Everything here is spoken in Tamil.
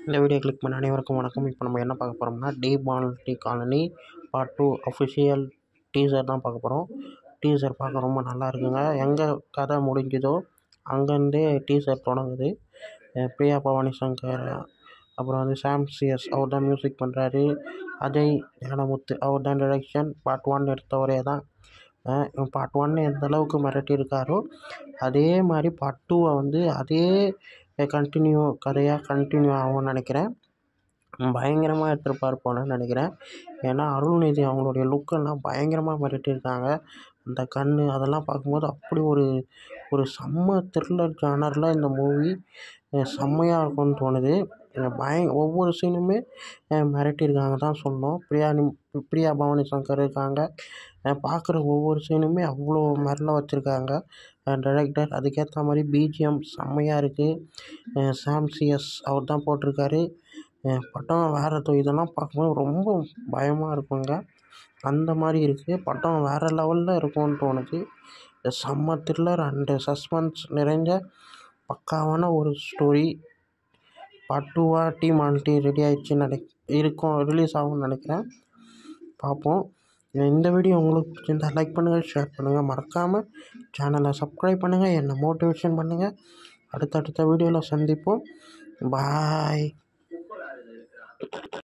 இந்த வீடியோ கிளிக் பண்ண அனைவருக்கும் வணக்கம் இப்போ நம்ம என்ன பார்க்க போகிறோம்னா டி பால்டி colony part two official teaser தான் பார்க்க போகிறோம் டீசர் பார்க்க ரொம்ப நல்லா இருக்குங்க எங்கே கதை முடிஞ்சுதோ அங்கேருந்தே டீசர் தொடங்குது அஹ் பிரியா பவானி சங்கர் அப்புறம் வந்து சாம் சிஎஸ் அவர் தான் மியூசிக் பண்ணுறாரு அஜய் ஞானமுத்து அவர் தான் டைரக்ஷன் பார்ட் ஒன் எடுத்தவரே தான் பார்ட் ஒன் எந்த அளவுக்கு மிரட்டியிருக்காரோ அதே மாதிரி பார்ட் டூவை வந்து அதே கண்டினியூ கதையாக கண்டினியூ ஆகும்னு நினைக்கிறேன் பயங்கரமாக எடுத்திருப்பார் போலன்னு நினைக்கிறேன் ஏன்னா அருள்நிதி அவங்களுடைய லுக்கெல்லாம் பயங்கரமாக மிரட்டியிருக்காங்க அந்த கண் அதெல்லாம் பார்க்கும்போது அப்படி ஒரு ஒரு செம்ம த்ரில்லர் ஜானரில் இந்த மூவி செம்மையாக இருக்கும்னு தோணுது அஹ் பய ஒவ்வொரு சீனுமே அஹ் மிரட்டியிருக்காங்க தான் சொல்லணும் பிரியா நிம் பிரியா பவானி சங்கர் இருக்காங்க பார்க்குற ஒவ்வொரு சீனுமே அவ்வளோ மிரள வச்சுருக்காங்க டைரக்டர் அதுக்கேற்ற மாதிரி பிஜிஎம் செம்மையாக இருக்குது சாம் சிஎஸ் அவர் தான் போட்டிருக்காரு அஹ் படம் வேறு எதுவும் இதெல்லாம் பார்க்கும்போது ரொம்ப பயமாக இருக்குங்க அந்த மாதிரி இருக்குது படம் வேறு லெவலில் இருக்கும்னு தோணுது செம்ம த்ரில்லர் அண்டு சஸ்பென்ஸ் நிறைஞ்ச பக்காவான ஒரு ஸ்டோரி பார்ட் டூவாக டி மால்டி ரெடி ஆயிடுச்சுன்னு நினை இருக்கும் ரிலீஸ் ஆகும்னு நினைக்கிறேன் பார்ப்போம் இந்த வீடியோ உங்களுக்கு பிடிச்சிருந்தா லைக் பண்ணுங்கள் ஷேர் பண்ணுங்கள் மறக்காமல் சேனலை சப்ஸ்கிரைப் பண்ணுங்கள் என்னை மோட்டிவேஷன் பண்ணுங்கள் அடுத்தடுத்த வீடியோவில் சந்திப்போம் பாய்